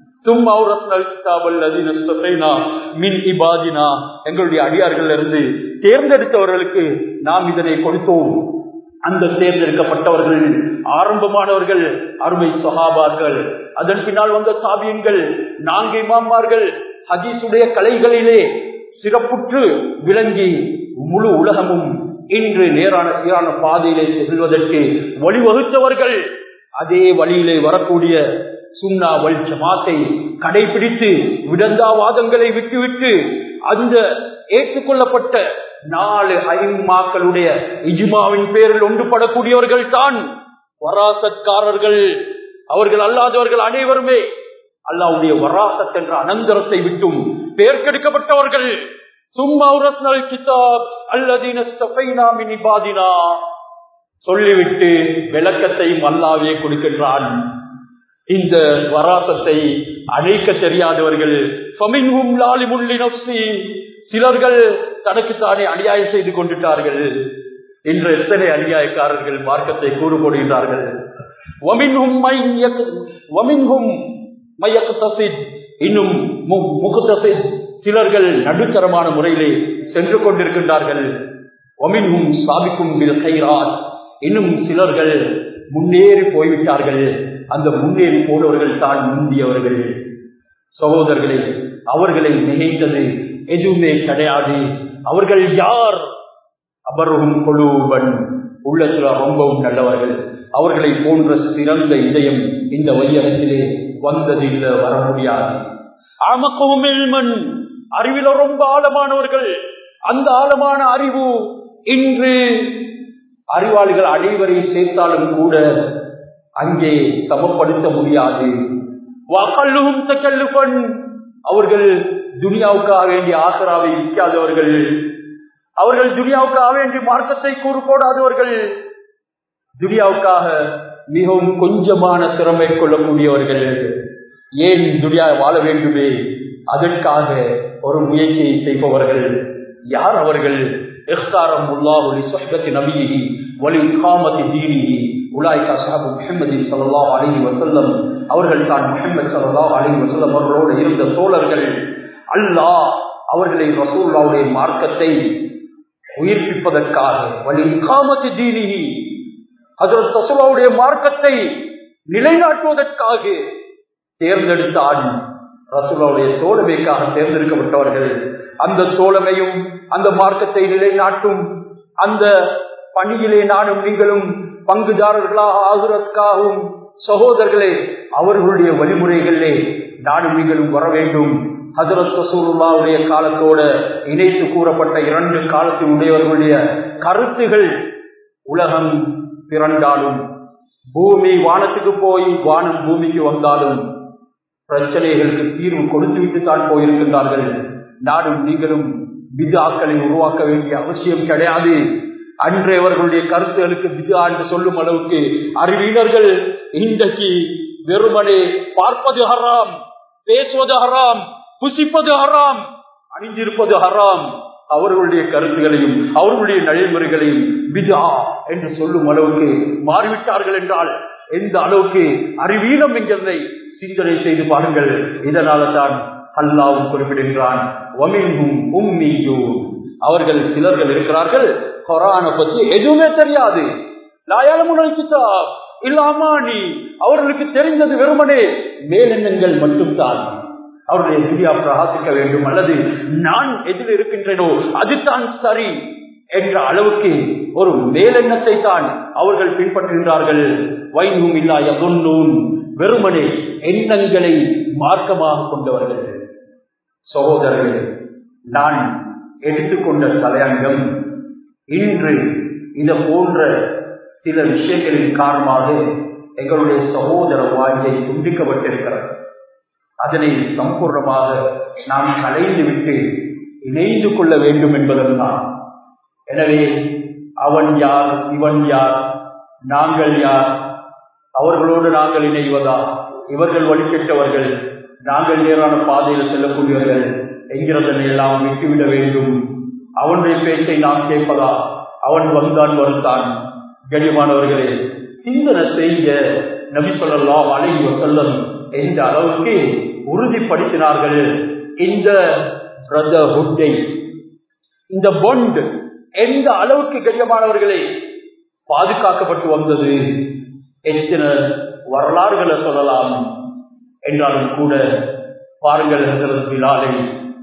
A: எங்களுடைய அடியார்கள் இருந்து தேர்ந்தெடுத்தவர்களுக்கு நாம் இதனை கொடுத்தோம் அந்த தேர்ந்தெடுக்கப்பட்டவர்கள் ஆரம்பமானவர்கள் அருமை சகாபார்கள் அதன் பின்னால் வந்த சாபியன்கள் நான்கு இமாமார்கள் ஹதீசுடைய கலைகளிலே சிறப்புற்று விளங்கி முழு உலகமும் இன்று நேரான சீரான பாதையிலே செல்வதற்கு வழிவகுத்தவர்கள் அதே வழியிலே வரக்கூடிய சுண்ணா வல் ஜமாத்தை கடைபிடித்து விடந்தாவாதங்களை விட்டுவிட்டு அந்த ஏற்றுக்கொள்ளப்பட்ட நாலு ஐமாக்களுடைய இஜுமாவின் பேரில் ஒன்றுபடக்கூடியவர்கள் தான் வராசத்காரர்கள் அவர்கள் அல்லாதவர்கள் அனைவருமே அல்லாவுடைய வராசத் என்ற அனந்தரத்தை விட்டும் பெயர் கெடுக்கப்பட்டவர்கள் சும்மா கிதாப் அல்லதீன சொல்லிவிட்டு விளக்கத்தையும் அல்லாவே கொடுக்கின்றான் இந்த வராசத்தை அணைக்க தெரியாதவர்கள் சிலர்கள் தனக்குத்தானே அநியாயம் செய்து கொண்டுட்டார்கள் இன்று எத்தனை அநியாயக்காரர்கள் மார்க்கத்தை கூறு போடுகின்றார்கள் இன்னும் சிலர்கள் நடுத்தரமான முறையிலே சென்று கொண்டிருக்கின்றார்கள் ஒமின்ஹும் சாபிக்கும் இன்னும் சிலர்கள் முன்னேறி போய்விட்டார்கள் அந்த முன்னேறி போனவர்கள் தான் முந்தியவர்கள் சகோதரர்களே அவர்களை நினைத்தது எதுவுமே கிடையாது அவர்கள் யார் அபரும் கொழுவன் உள்ளத்துல ரொம்பவும் நல்லவர்கள் அவர்களை போன்ற சிறந்த இதயம் இந்த வையகத்திலே வந்ததில்லை வர முடியாது ஆமக்கவுமெல்மன் அறிவில ரொம்ப ஆழமானவர்கள் அந்த ஆழமான அறிவு இன்று அறிவாளிகள் அனைவரையும் சேர்த்தாலும் கூட அங்கே சமப்படுத்த முடியாது வாக்கல்லும் தக்கல்லுபன் அவர்கள் துனியாவுக்காக வேண்டிய ஆசராவை விற்காதவர்கள் அவர்கள் துனியாவுக்காக வேண்டிய மார்க்கத்தை கூறு போடாதவர்கள் துனியாவுக்காக மிகவும் கொஞ்சமான சிரமை கொள்ளக்கூடியவர்கள் ஏன் துனியா வாழ வேண்டுமே அதற்காக ஒரு முயற்சியை செய்பவர்கள் யார் அவர்கள் اختارهم الله لصحبة نبيه ولإقامة دينه أولئك أصحاب محمد صلى الله عليه وسلم அவர்கள் தான் முஹம்மது ஸல்லல்லாஹு அலைஹி வஸல்லம் அவர்களோடு இருந்த தோழர்கள் அல்லாஹ் அவர்களை ரசூலுல்லாஹ்வுடைய மார்க்கத்தை உயிர்ப்பிப்பதற்காக வலி இகாமத்து தீனிஹி ஹஜ்ரத் ரசூலுல்லாஹ்வுடைய மார்க்கத்தை நிலைநாட்டுவதற்காக தேர்ந்தெடுத்தான் ரசூலுல்லாஹ்வுடைய தோழமைக்காக தேர்ந்தெடுக்கப்பட்டவர்கள் அந்த தோழமையும் அந்த மார்க்கத்தை நிலைநாட்டும் அந்த பணியிலே நானும் நீங்களும் பங்குதாரர்களாக ஆகுறதுக்காகவும் சகோதரர்களே அவர்களுடைய வழிமுறைகளிலே நானும் நீங்களும் வர வேண்டும் ஹசரத் ரசூலுல்லாவுடைய காலத்தோட இணைத்து கூறப்பட்ட இரண்டு காலத்தில் உடையவர்களுடைய கருத்துகள் உலகம் பிறண்டாலும் பூமி வானத்துக்கு போய் வானம் பூமிக்கு வந்தாலும் பிரச்சனைகளுக்கு தீர்வு கொடுத்துவிட்டு தான் போயிருக்கின்றார்கள் நானும் நீங்களும் விதாக்களை உருவாக்க வேண்டிய அவசியம் கிடையாது அன்றையவர்களுடைய கருத்துகளுக்கு விதா என்று சொல்லும் அளவுக்கு அறிவினர்கள் இன்றைக்கு வெறுமனே பார்ப்பது ஹராம் பேசுவது ஹராம் புசிப்பது ஹராம் அணிந்திருப்பது ஹராம் அவர்களுடைய கருத்துகளையும் அவர்களுடைய நடைமுறைகளையும் விதா என்று சொல்லும் அளவுக்கு மாறிவிட்டார்கள் என்றால் எந்த அளவுக்கு அறிவீனம் என்கிறதை சிந்தனை செய்து பாருங்கள் இதனால தான் அல்லாவும் குறிப்பிடுகிறான் அவர்கள் சிலர்கள் இருக்கிறார்கள் கொரான பத்தி எதுவுமே தெரியாது இல்லாமானி அவர்களுக்கு தெரிந்தது வெறுமனே மேலெண்ணங்கள் மட்டும்தான் அவருடைய துரியா பிரகாசிக்க வேண்டும் அல்லது நான் எதில் இருக்கின்றனோ அதுதான் சரி என்ற அளவுக்கு ஒரு மேலெண்ணத்தை தான் அவர்கள் பின்பற்றுகின்றார்கள் வைனும் இல்லா எதொன்னூன் வெறுமனே எண்ணங்களை மார்க்கமாக கொண்டவர்கள் சகோதரர்களே நான் எடுத்துக்கொண்ட தலையங்கம் இன்று இத போன்ற சில விஷயங்களின் காரணமாக எங்களுடைய சகோதர வாழ்க்கை துண்டிக்கப்பட்டிருக்கிறது அதனை சம்பூர்ணமாக நாம் கலைந்து விட்டு இணைந்து கொள்ள வேண்டும் என்பதற்கான் எனவே அவன் யார் இவன் யார் நாங்கள் யார் அவர்களோடு நாங்கள் இணைவதா இவர்கள் வழிபெற்றவர்கள் நாங்கள் நேரான பாதையில் செல்லக்கூடியவர்கள் என்கிறதனை எல்லாம் விட்டுவிட வேண்டும் அவனுடைய பேச்சை நாம் கேட்பதா அவன் வந்தான் வருத்தான் கண்ணியமானவர்களே சிந்தனை செய்ய நபி சொல்லலாம் அலை வசல்லம் என்ற அளவுக்கு உறுதிப்படுத்தினார்கள் இந்த பிரதர்ஹுட்டை இந்த பொண்ட் எந்த அளவுக்கு கண்ணியமானவர்களே பாதுகாக்கப்பட்டு வந்தது எத்தனை வரலாறுகளை சொல்லலாம் என்றாலும் கூட பாருங்கள் பிலாலை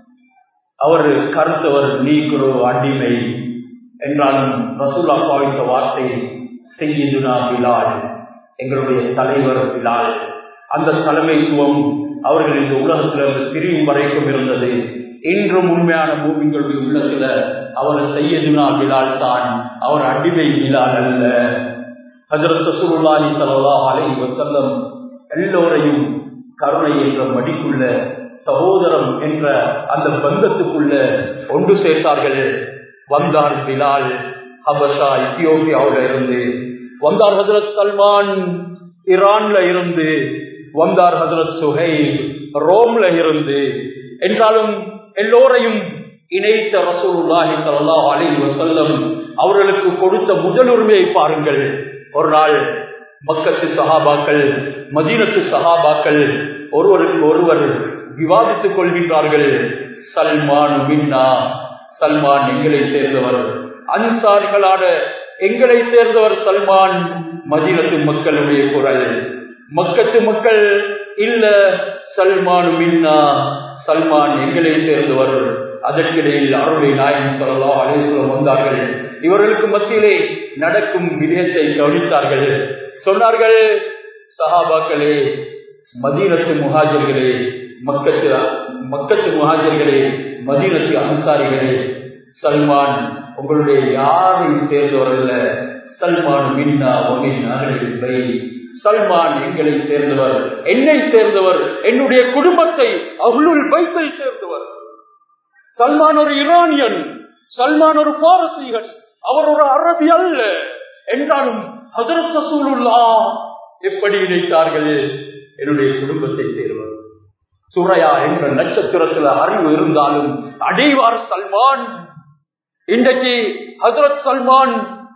A: அவர் கருத்தவர் நீக்குறோ அடிமை என்றாலும் ரசூல்லா பாவித்த வார்த்தை செய்யுதுனா பிலால் எங்களுடைய தலைவர் பிலால் அந்த தலைமைத்துவம் அவர்கள் இந்த உலகத்தில் பிரியும் வரைக்கும் இருந்தது இன்றும் உண்மையான பூமிகளுடைய உள்ளத்துல அவர் செய்யதுனா பிலால் தான் அவர் அடிமை பிலால் அல்ல ஹசரத் ரசூலுல்லாஹி ஸல்லல்லாஹு அலைஹி வஸல்லம் எல்லோரையும் கருணை என்ற மடிக்குள்ள சகோதரம் என்ற அந்த பந்தத்துக்குள்ள ஒன்று சேர்த்தார்கள் வந்தார் பிலால் ஹபஷா இத்தியோப்பியாவுல இருந்து வந்தார் ஹசரத் சல்மான் ஈரான்ல இருந்து வந்தார் ஹசரத் சுஹை ரோம்ல இருந்து என்றாலும் எல்லோரையும் இணைத்த ரசூலுல்லாஹி ஸல்லல்லாஹு அலைஹி வஸல்லம் அவர்களுக்கு கொடுத்த முதலுரிமையை பாருங்கள் ஒரு நாள் மக்கத்து சஹாபாக்கள் மதீனத்து சஹாபாக்கள் ஒருவருக்கு ஒருவர் விவாதித்துக் கொள்கின்றார்கள் சல்மான் மின்னா சல்மான் எங்களை சேர்ந்தவர் அன்சாரிகளான எங்களை சேர்ந்தவர் சல்மான் மதீனத்து மக்களுடைய குரல் மக்கத்து மக்கள் இல்ல சல்மான் மின்னா சல்மான் எங்களை சேர்ந்தவர் அதற்கிடையில் அருளை நாயகம் சொல்லலாம் அலேஸ்வரம் வந்தார்கள் இவர்களுக்கு மத்தியிலே நடக்கும் விடயத்தை கவனித்தார்கள் சொன்னார்கள் சஹாபாக்களே மதீனத்து முஹாஜர்களே மக்கத்து மக்கத்து முஹாஜர்களே மதீனத்து அன்சாரிகளே சல்மான் உங்களுடைய யாரையும் சேர்ந்தவர் அல்ல சல்மான் மின்னா ஒமின் அகலில்லை சல்மான் எங்களை சேர்ந்தவர் என்னை சேர்ந்தவர் என்னுடைய குடும்பத்தை அருளுள் வைத்தை சேர்ந்தவர் சல்மான் ஒரு ஈரானியன் சல்மான் ஒரு பாரசீகன் அவர் ஒரு அரபி அல்ல என்றாலும் ஹசரத் ரசூலுல்லா எப்படி இணைத்தார்கள் என்னுடைய குடும்பத்தை சேர்வர் சுரையா என்ற நட்சத்திரத்துல அறிவு இருந்தாலும் அடைவார் சல்மான் இன்றைக்கு ஹசரத் சல்மான்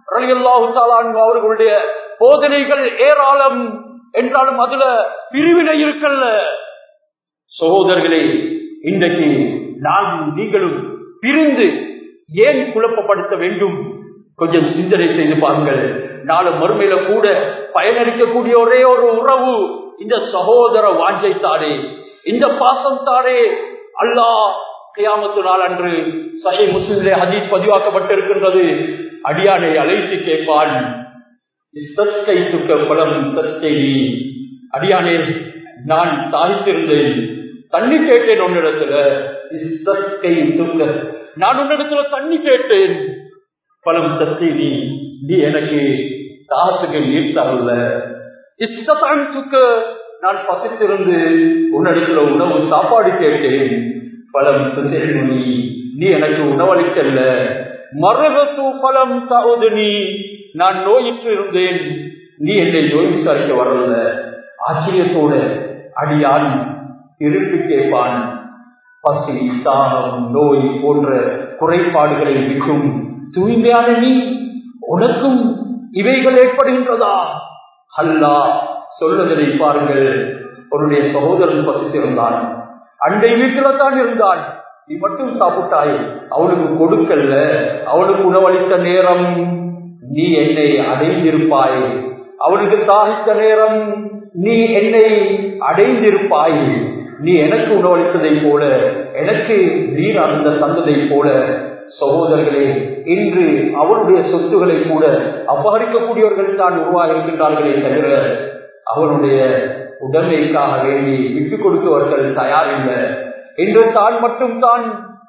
A: அவர்களுடைய போதனைகள் ஏராளம் என்றாலும் அதுல பிரிவினை இருக்கல்ல சகோதரர்களே இன்றைக்கு நான் நீங்களும் பிரிந்து ஏன் குழப்பப்படுத்த வேண்டும் கொஞ்சம் சிந்தனை செய்து பாருங்கள் நாலு மறுமையில கூட பயனளிக்கக்கூடிய ஒரே ஒரு உறவு இந்த சகோதர வாஞ்சை தானே இந்த பாசம் தானே அல்லாஹ் கியாமத்து நாள் அன்று சஹி முஸ்லிம்லே ஹதீஸ் பதிவாக்கப்பட்டிருக்கின்றது அடியானை அழைத்து கேட்பான் பலம் அடியானே நான் தாய்த்திருந்தேன் தண்ணி கேட்டேன் உன்னிடத்துல நான் உன்னிடத்துல தண்ணி கேட்டேன் பலம் தத்தை நீ நீ எனக்கு தாசுக்கு நீர் தரல இஷ்டத்தான் சுக்க நான் பசித்திருந்து உன்னிடத்துல உணவு சாப்பாடு கேட்டேன் பலம் நீ நீ எனக்கு உணவளிக்கல்ல மருகத்து பலம் தகுது நீ நான் நோயிற்று இருந்தேன் நீ என்னை நோய் விசாரிக்க வரல ஆச்சரியத்தோட அடியான் திருப்பி கேட்பான் பசி தாகம் நோய் போன்ற குறைபாடுகளை விட்டும் தூய்மையான நீ உனக்கும் இவைகள் ஏற்படுகின்றதா அல்லா சொல்லுவதை பாருங்கள் உன்னுடைய சகோதரன் பசித்திருந்தான் அண்டை வீட்டில தான் இருந்தான் நீ மட்டும் சாப்பிட்டாய் அவனுக்கு கொடுக்கல்ல அவனுக்கு உணவளித்த நேரம் நீ என்னை அடைந்திருப்பாய் அவனுக்கு தாகித்த நேரம் நீ என்னை அடைந்திருப்பாய் நீ எனக்கு உணவளித்ததை போல எனக்கு நீர் அந்த தந்ததை போல சகோதரர்களே இன்று அவனுடைய சொத்துக்களை கூட அபகரிக்கக்கூடியவர்கள் தான் உருவாக இருக்கின்றார்களே தவிர அவனுடைய உடமைக்காக வேண்டி விட்டுக் கொடுத்தவர்கள் தயாரில்லை இன்று தான் மட்டும் தான்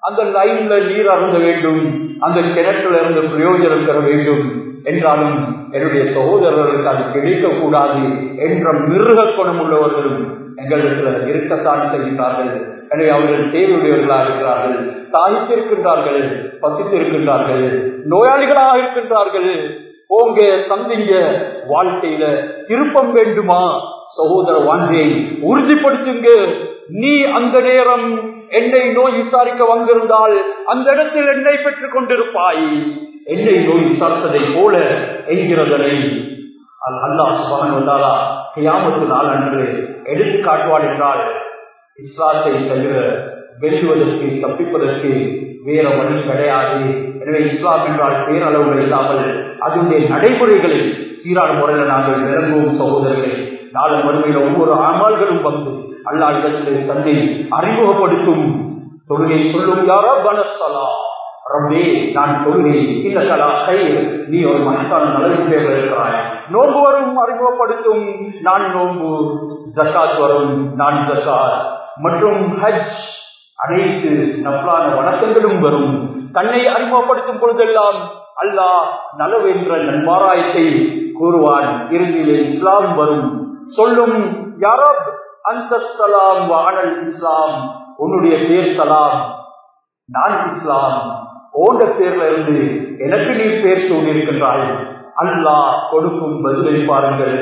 A: அந்த லைன்ல நீர் அருந்த வேண்டும் அந்த கிணற்றில் இருந்து பிரயோஜனம் பெற வேண்டும் என்றாலும் என்னுடைய சகோதரர்களுக்கு அது கிடைக்கக்கூடாது என்ற மிருக குணம் உள்ளவர்களும் எங்களிடத்தில் இருக்கத்தான் செய்கின்றார்கள் எனவே அவர்கள் தேவையுடையவர்களாக இருக்கிறார்கள் தாய்த்திருக்கின்றார்கள் பசித்திருக்கின்றார்கள் நோயாளிகளாக இருக்கின்றார்கள் போங்க சந்திங்க வாழ்க்கையில திருப்பம் வேண்டுமா சகோதர வாஞ்சையை உறுதிப்படுத்துங்க நீ அந்த நேரம் என்னை நோய் விசாரிக்க வந்திருந்தால் அந்த இடத்தில் என்னை பெற்றுக் கொண்டிருப்பாய் என்னை நோய் விசாரித்ததை போல என்கிறதனை அல்லாஹ் சுபான் வந்தாலா கியாமத்து நாள் அன்று எடுத்து காட்டுவாள் என்றால் இஸ்லாத்தை தவிர வெல்லுவதற்கு தப்பிப்பதற்கு வேற வழி கிடையாது எனவே இஸ்லாம் என்றால் பேரளவுகள் இல்லாமல் அதனுடைய நடைமுறைகளை சீரான முறையில் நாங்கள் விளங்குவோம் சகோதரர்களை நாளை மறுமையில ஒவ்வொரு அமல்களும் வந்து அல்லா இடத்திலே தன்னை அறிமுகப்படுத்தும் தொழுகை சொல்லும் யாரோ பனசலா ரப்பே நான் தொழுகை இல்லக்கலா கை நீ ஒரு மனசான நலவின் பேரில் இருக்கிறாய் நோன்பு வரும் அறிமுகப்படுத்தும் நான் நோன்பு ஜக்காத் வரும் நான் ஜக்காத் மற்றும் ஹஜ் அனைத்து நப்லான வணக்கங்களும் வரும் தன்னை அறிமுகப்படுத்தும் பொழுதெல்லாம் அல்லாஹ் நலவென்ற நன்மாராயத்தை கூறுவான் இறுதியிலே இஸ்லாம் வரும் சொல்லும் யாரோ அந்த சலாம் வானல் இஸ்லாம் உன்னுடைய பேர் சலாம் நான் இஸ்லாம் ஓண்ட பேர்ல இருந்து எனக்கு நீ பேர் சூழ்நிருக்கின்றாய் அல்லாஹ் கொடுக்கும் பதிலை பாருங்கள்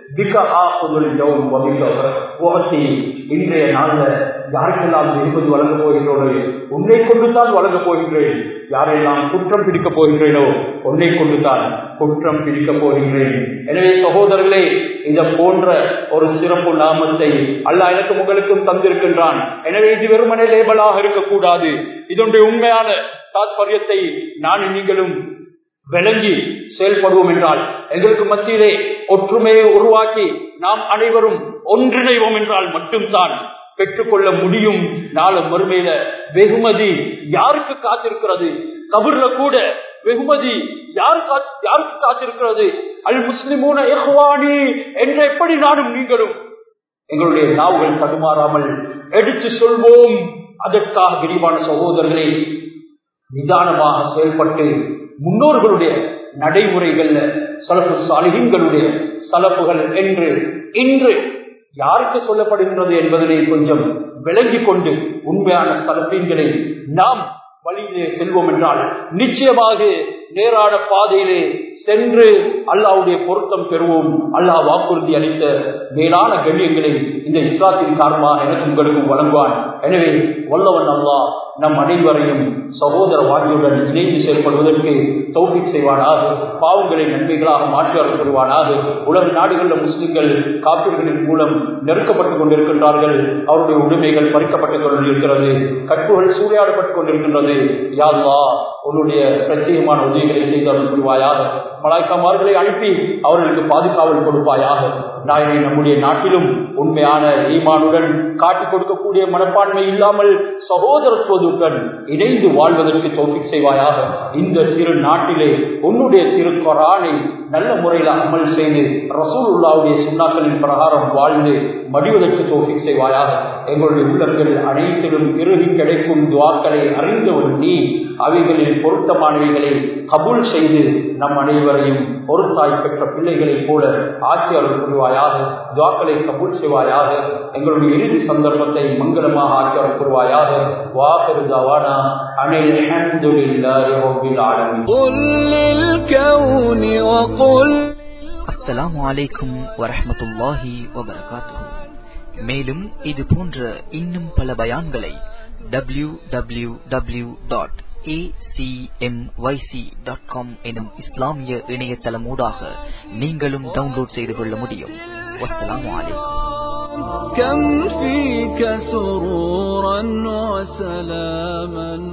A: இன்றைய நாள்ல யாருக்கெல்லாம் வெகுமதி வழங்கப் போகின்றோனோ உன்னை கொண்டுதான் வழங்கப் போகின்றேன் யாரெல்லாம் குற்றம் பிடிக்கப் போகின்றேனோ உன்னை கொண்டுதான் குற்றம் பிடிக்கப் போகின்றேன் எனவே சகோதரர்களே இத போன்ற ஒரு சிறப்பு நாமத்தை அல்ல எனக்கு உங்களுக்கும் தந்திருக்கின்றான் எனவே இது வெறுமனே லேபலாக இருக்கக்கூடாது இதனுடைய உண்மையான தாத்பரியத்தை நான் நீங்களும் விளங்கி செயல்படுவோம் என்றால் எங்களுக்கு மத்தியிலே ஒற்றுமையை உருவாக்கி நாம் அனைவரும் ஒன்றிணைவோம் என்றால் மட்டும்தான் பெற்றுக்கொள்ள முடியும் நாள மறுமையில வெகுமதி யாருக்கு காத்திருக்கிறது கபூர்ல கூட வெகுமதி யாரு யாருக்கு காத்திருக்கிறது அல் முஸ்லிமூன எஹ்வானி என்று எப்படி நானும் நீங்களும் எங்களுடைய நாவுகள் தடுமாறாமல் எடுத்து சொல்வோம் அதற்காக விரிவான சகோதரர்களை நிதானமாக செயல்பட்டு முன்னோர்களுடைய நடைமுறைகள்ல சலப்பு சாலிகங்களுடைய சலப்புகள் என்று இன்று யாருக்கு சொல்லப்படுகின்றது என்பதனை கொஞ்சம் விளங்கிக் கொண்டு உண்மையான சலப்பீன்களை நாம் வழியிலே செல்வோம் என்றால் நிச்சயமாக நேரான பாதையிலே சென்று அல்லாவுடைய பொருத்தம் பெறுவோம் அல்லாஹ் வாக்குறுதி அளித்த மேலான கண்ணியங்களை இந்த இஸ்லாத்தின் காரணமாக எனக்கு உங்களுக்கும் வழங்குவான் எனவே வல்லவன் அல்லா நம் அனைவரையும் சகோதர வாழ்வுடன் இணைந்து செயல்படுவதற்கு தௌபிக் செய்வானாக பாவங்களை நன்மைகளாக மாற்றி அருள்படுவானாக உலக நாடுகளில் முஸ்லிம்கள் காப்பீடுகளின் மூலம் நெருக்கப்பட்டுக் கொண்டிருக்கின்றார்கள் அவருடைய உரிமைகள் பறிக்கப்பட்டுக் கொண்டிருக்கிறது கற்புகள் சூறையாடப்பட்டுக் கொண்டிருக்கின்றது யாழ்லா உன்னுடைய பிரத்யேகமான உதவிகளை செய்து அருள் புரிவாயாக மலாய்க்காமார்களை அனுப்பி அவர்களுக்கு பாதுகாவல் கொடுப்பாயாக நாயனை நம்முடைய நாட்டிலும் உண்மையான ஈமானுடன் காட்டிக் கொடுக்கக்கூடிய மனப்பான்மை இல்லாமல் சகோதரத்துவதுடன் இணைந்து வாழ்வதற்கு தோல்வி செய்வாயாக இந்த சிறு நாட்டிலே உன்னுடைய திருக்கொரானை நல்ல முறையில் அமல் செய்து ரசூல் உள்ளாவுடைய சுண்ணாக்களின் பிரகாரம் வாழ்ந்து மடிவதற்கு தோல்வி செய்வாயாக எங்களுடைய உள்ளங்கள் அனைத்திலும் இறுதி கிடைக்கும் துவாக்களை அறிந்தவன் நீ அவைகளில் பொருத்தமானவைகளை கபூல் செய்து நம் அனைவரையும் பொருத்தாய் பெற்ற பிள்ளைகளைப் போல ஆட்சியாளர் புரிவாயாக துவாக்களை கபூல் செய்வாயாக எங்களுடைய இறுதி சந்தர்ப்பத்தை மங்களமாக ஆட்சியாளர் புரிவாயாக வாக்கருதாவானா அனில் அல்ஹம்துலில்லாஹி ரப்பில் ஆலமீன்
B: قل للكون وقل
C: அஸ்ஸலாமு அலைக்கும் வரஹ்மத்துல்லாஹி வபரகாத்துஹு மேலும் இது போன்ற இன்னும் பல பயான்களை W W W dot dot com எனும் இஸ்லாமிய இணையதளமூடாக நீங்களும் டவுன்லோட் செய்து கொள்ள முடியும் வஸ்ஸலாமு அலைக்கும்
B: كم فيك سرورا وسلاما